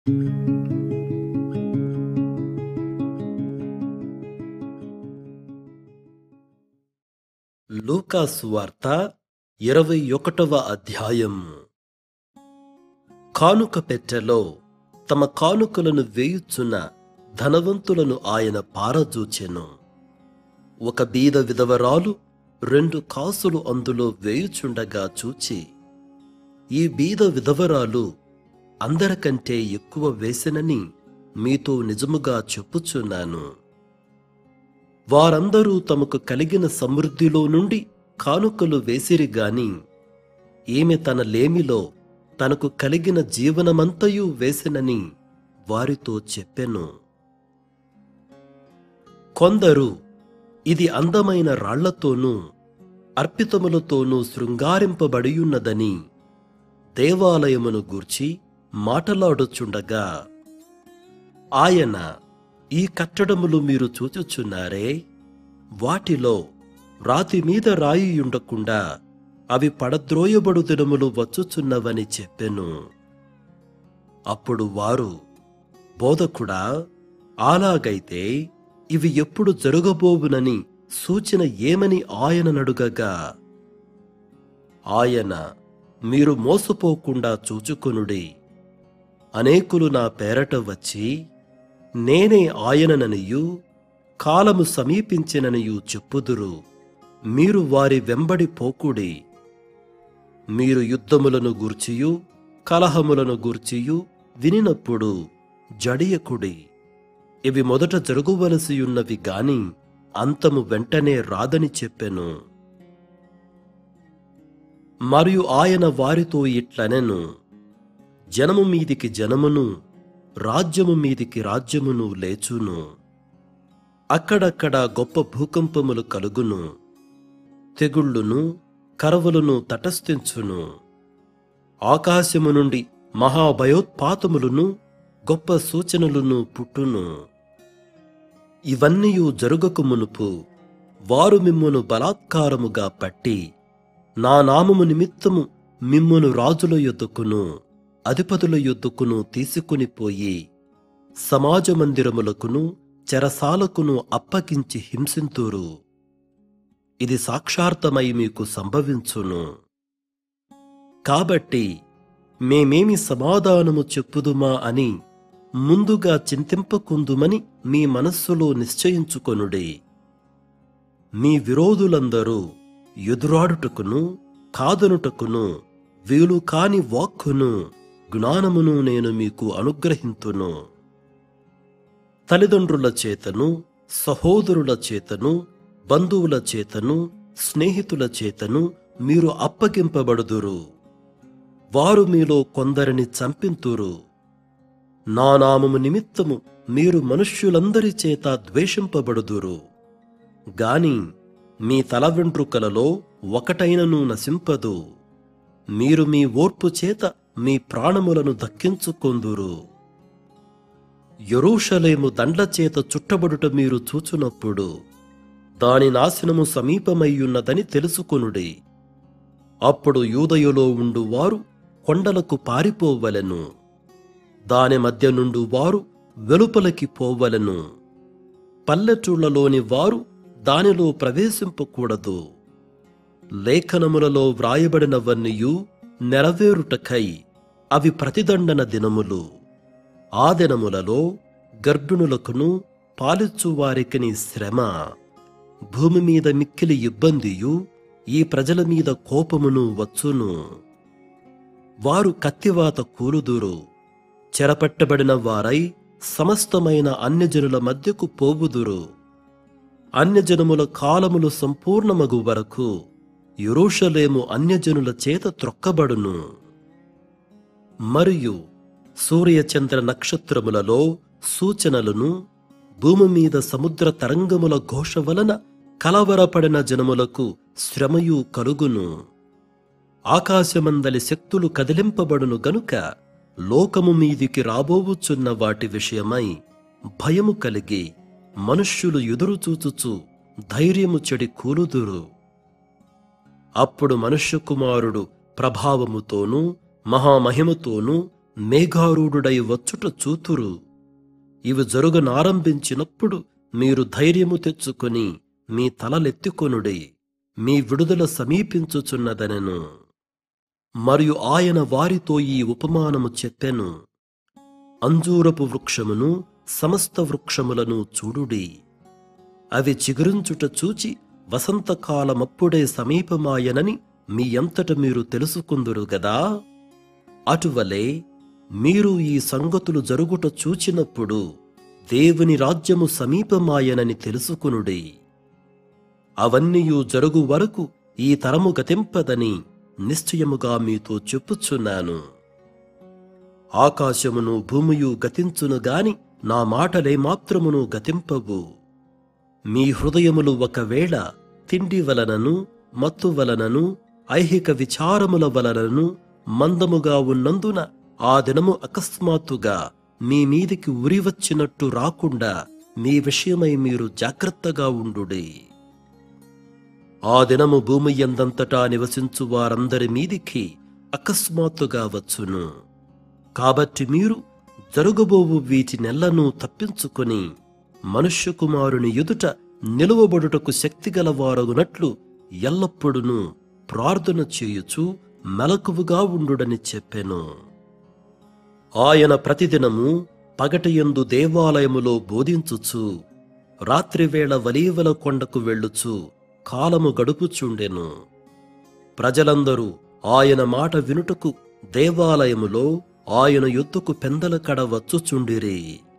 లూకాసు వార్త ఇరవై ఒకటవ అధ్యాయం కానుక పెట్టెలో తమ కానుకలను వేయుచున్న ధనవంతులను ఆయన పారజూచెను ఒక బీద విధవరాలు రెండు కాసులు అందులో వేయుచుండగా చూచి ఈ బీద విధవరాలు అందరికంటే ఎక్కువ వేసెనని మీతో నిజముగా చెప్పుచున్నాను వారందరూ తమకు కలిగిన సమృద్ధిలో నుండి కానుకలు వేసిరి గాని ఈమె తన లేమిలో తనకు కలిగిన జీవనమంతయు వేసెనని వారితో చెప్పెను కొందరు ఇది అందమైన రాళ్లతోనూ అర్పితములతోనూ శృంగారింపబడియున్నదని దేవాలయమును గూర్చి మాటలాడుచుండగా ఆయన ఈ కట్టడములు మీరు చూచుచున్నారే వాటిలో రాతి మీద రాయి ఉండకుండా అవి పడద్రోయబడు దినములు వచ్చుచున్నవని చెప్పెను అప్పుడు వారు బోధకుడా అలాగైతే ఇవి ఎప్పుడు జరగబోవునని సూచన ఏమని ఆయన నడుగగా ఆయన మీరు మోసపోకుండా చూచుకొనుడి అనేకులు నా పేరట వచ్చి నేనే ఆయనననియు కాలము సమీపించిననియు చెప్పుదురు మీరు వారి వెంబడి పోకుడి మీరు యుద్ధములను గూర్చియు కలహములను గూర్చియు వినినప్పుడు జడియకుడి ఇవి మొదట జరుగువలసియున్నవి గాని అంతము వెంటనే రాదని చెప్పెను మరియు ఆయన వారితో ఇట్లనెను జనము మీదికి జనమును రాజ్యము మీదికి రాజ్యమును లేచును అక్కడక్కడ గొప్ప భూకంపములు కలుగును తెగుళ్ళును కరవులను తటస్థించును ఆకాశము నుండి మహాభయోత్పాతములను గొప్ప సూచనలను పుట్టును ఇవన్నీయు జరుగక మునుపు వారు మిమ్మును బలాత్కారముగా పట్టి నా నామము నిమిత్తము మిమ్మును రాజుల యొద్దకును అధిపతుల యొద్దకును తీసుకుని పోయి సమాజ మందిరములకును చెరసాలకును అప్పగించి హింసింతురు ఇది సాక్షార్థమై మీకు సంభవించును కాబట్టి మేమేమి సమాధానము చెప్పుదుమా అని ముందుగా చింతింపకుందుమని మీ మనస్సులో నిశ్చయించుకొనుడి మీ విరోధులందరూ ఎదురాడుటకును కాదనుటకును వీలు కాని వాక్కును జ్ఞానమును నేను మీకు అనుగ్రహింతును తల్లిదండ్రుల చేతను సహోదరుల చేతను బంధువుల చేతను స్నేహితుల చేతను మీరు అప్పగింపబడుదురు వారు మీలో కొందరిని చంపింతురు నా నామము నిమిత్తము మీరు మనుష్యులందరి చేత ద్వేషింపబడుదురు గాని మీ తల వెంట్రుకలలో ఒకటైనను నశింపదు మీరు మీ ఓర్పు చేత మీ ప్రాణములను దక్కించుకొందురు యెరూషలేము దండ్ల చేత చుట్టబడుట మీరు చూచునప్పుడు దాని నాశనము సమీపమయ్యున్నదని తెలుసుకొనుడి అప్పుడు యూదయులో ఉండు వారు కొండలకు పారిపోవలెను దాని మధ్య నుండు వారు వెలుపలకి పోవలెను పల్లెటూళ్లలోని వారు దానిలో ప్రవేశింపకూడదు లేఖనములలో వ్రాయబడినవన్నీయు నెరవేరుటకై అవి ప్రతిదండన దినములు ఆ దినములలో గర్భిణులకును పాలిచ్చువారికిని శ్రమ భూమి మీద మిక్కిలి ఇబ్బందియు ఈ ప్రజల మీద కోపమును వచ్చును వారు కత్తివాత కూలుదురు చెరపట్టబడిన వారై సమస్తమైన అన్యజనుల మధ్యకు పోవుదురు అన్యజనముల కాలములు సంపూర్ణమగు వరకు యెరూషలేము అన్యజనుల చేత త్రొక్కబడును మరియు సూర్యచంద్ర నక్షత్రములలో సూచనలను భూమి మీద సముద్ర తరంగముల ఘోష వలన కలవరపడిన జనములకు శ్రమయు కలుగును ఆకాశమందలి శక్తులు కదిలింపబడును గనుక లోకము మీదికి రాబోవుచున్న వాటి విషయమై భయము కలిగి మనుష్యులు ఎదురు చూచుచు ధైర్యము చెడి కూలుదురు అప్పుడు మనుష్య కుమారుడు ప్రభావముతోనూ మహామహిమతోనూ మేఘారూఢుడై వచ్చుట చూతురు ఇవి జరుగనారంభించినప్పుడు మీరు ధైర్యము తెచ్చుకొని మీ తలలెత్తుకొనుడి మీ విడుదల సమీపించుచున్నదనెను మరియు ఆయన వారితో ఈ ఉపమానము చెప్పెను అంజూరపు వృక్షమును సమస్త వృక్షములను చూడుడి అవి చిగురించుట చూచి వసంతకాలమప్పుడే సమీపమాయనని మీ అంతట మీరు తెలుసుకుందురు గదా అటువలే మీరు ఈ సంగతులు జరుగుట చూచినప్పుడు దేవుని రాజ్యము సమీపమాయనని తెలుసుకునుడి అవన్నీయు జరుగు వరకు ఈ తరము గతింపదని నిశ్చయముగా మీతో చెప్పుచున్నాను ఆకాశమును భూమియు గతించును గాని నా మాటలే మాత్రమును గతింపవు మీ హృదయములు ఒకవేళ తిండి వలనను మత్తు వలనను ఐహిక విచారముల వలనను మందముగా ఉన్నందున ఆ దినము అకస్మాత్తుగా మీ మీదికి ఉరి వచ్చినట్టు రాకుండా మీ విషయమై మీరు జాగ్రత్తగా ఉండుడి ఆ దినము భూమి ఎందంతటా నివసించు వారందరి మీదికి అకస్మాత్తుగా వచ్చును కాబట్టి మీరు జరుగబోవు వీటి నెలను తప్పించుకొని మనుష్య కుమారుని ఎదుట నిలువబడుటకు శక్తిగల వారగునట్లు ఎల్లప్పుడూ ప్రార్థన చేయుచు మెలకువగా ఉండుడని చెప్పెను ఆయన ప్రతిదినము పగటియందు దేవాలయములో బోధించుచు రాత్రివేళ వలీవల కొండకు వెళ్ళుచు కాలము గడుపుచుండెను ప్రజలందరూ ఆయన మాట వినుటకు దేవాలయములో ఆయన యొద్దకు పెందల కడ వచ్చుచుండిరి